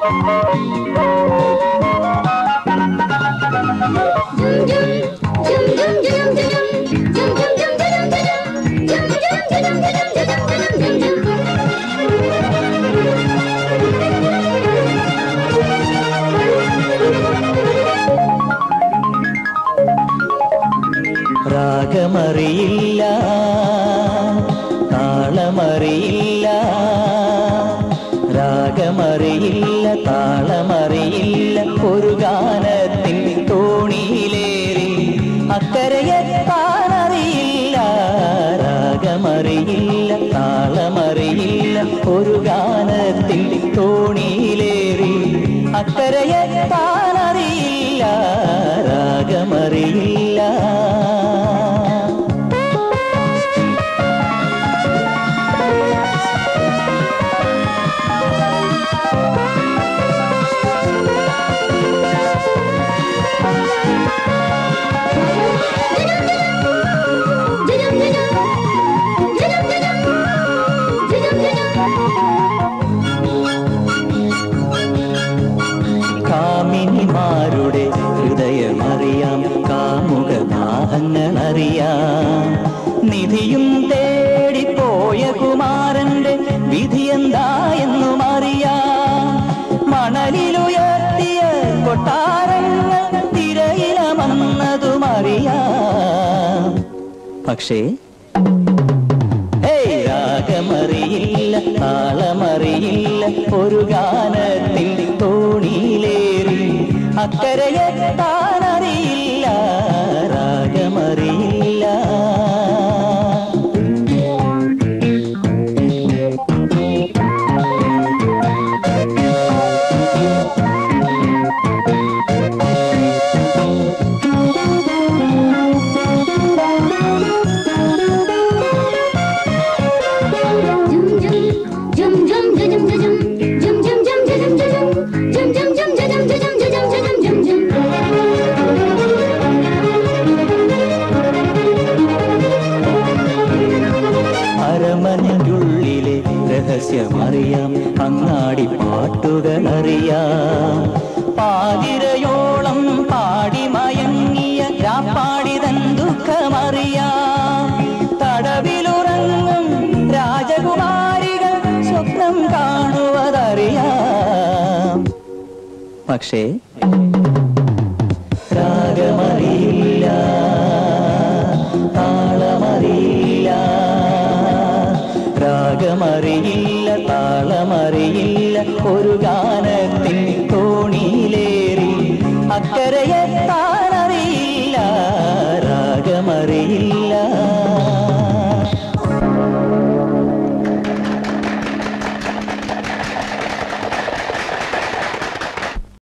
രാഗമറിയില്ല താളമറിയില്ല രാഗമറിയില്ല താളമറിയില്ല ഒരു ഗാനത്തിൻ തോണിയിലേറി അക്കരയെത്താനറിയില്ല രാഗമറിയില്ല താളമറിയില്ല ഒരു ഗാനത്തിൻ തോണിയിലേറി അക്കരയെത്താനറിയില്ല രാഗമറിയില്ല കാമിനിമാരുടെ ഹൃദയമറിയാം കാമുക ദാഹങ്ങൾ അറിയാം നിധിയും തേടിപ്പോയ കുമാരന്റെ വിധി എന്തായെന്നും അറിയാം മണലിലുയർത്തിയ കൊട്ടാരങ്ങൾ തിരയിലമന്നതും അറിയാം പക്ഷേ ഹേയ് രാഗമറിയില്ല താളമറിയില്ല ഒരു ഗാനത്തിൻ തോണിയിലേറി അക്കരയെത്താനറിയില്ല രാഗമറിയില്ല അരമനയ്ക്കുള്ളിലെ രഹസ്യമറിയാം അങ്ങാടി പാട്ടുകൾ അറിയാം പാതിരയോളം പാടി മയങ്ങിയ രാപ്പാടിതൻ ദുഃഖമറിയാം തടവിലുറങ്ങും രാജകുമാരികൾ സ്വപ്നം കാണുവതറിയാം പക്ഷേ രാഗമറിയില്ല താളമറിയില്ല രാഗമറിയില്ല താളമറിയില്ല ഒരു ഗാനത്തിൻ തോണിയിലേറി അക്കരയെത്താനറിയില്ല രാഗമറിയില്ല